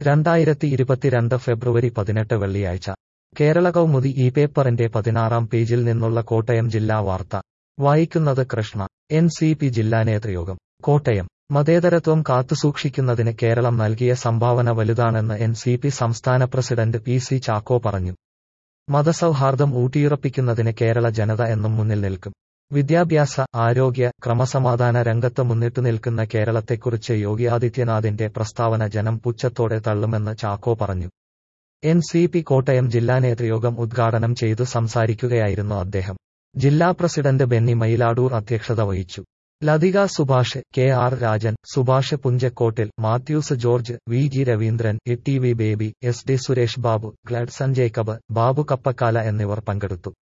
രണ്ടായിരത്തി ഇരുപത്തിരണ്ട് ഫെബ്രുവരി പതിനെട്ട് വെള്ളിയാഴ്ച കേരള കൗമുദി ഈ പേപ്പറിന്റെ പതിനാറാം പേജിൽ നിന്നുള്ള കോട്ടയം ജില്ലാ വാർത്ത വായിക്കുന്നത് കൃഷ്ണ എൻ സി പി ജില്ലാ നേതൃയോഗം കോട്ടയം മതേതരത്വം കാത്തുസൂക്ഷിക്കുന്നതിന് കേരളം നൽകിയ സംഭാവന വലുതാണെന്ന് എൻ സി പി സംസ്ഥാന പ്രസിഡന്റ് പി സി ചാക്കോ പറഞ്ഞു മതസൗഹാർദ്ദം ഊട്ടിയുറപ്പിക്കുന്നതിന് കേരള ജനത എന്നും മുന്നിൽ നിൽക്കും വിദ്യാഭ്യാസ ആരോഗ്യ ക്രമസമാധാന രംഗത്ത് മുന്നിട്ടു നിൽക്കുന്ന കേരളത്തെക്കുറിച്ച് യോഗി ആദിത്യനാഥിന്റെ പ്രസ്താവന ജനം പുച്ഛത്തോടെ തള്ളുമെന്ന് ചാക്കോ പറഞ്ഞു എൻ സി പി കോട്ടയം ജില്ലാ നേതൃയോഗം ഉദ്ഘാടനം ചെയ്തു സംസാരിക്കുകയായിരുന്നു അദ്ദേഹം ജില്ലാ പ്രസിഡന്റ് ബെന്നി മയിലാടൂർ അധ്യക്ഷത വഹിച്ചു ലതിക സുഭാഷ് കെ ആർ രാജൻ സുഭാഷ് പുഞ്ചക്കോട്ടിൽ Mathews George V G Raveendran A T V Baby S D Suresh Babu Gladson Jacob Babu Kappakkala എന്നിവർ പങ്കെടുത്തു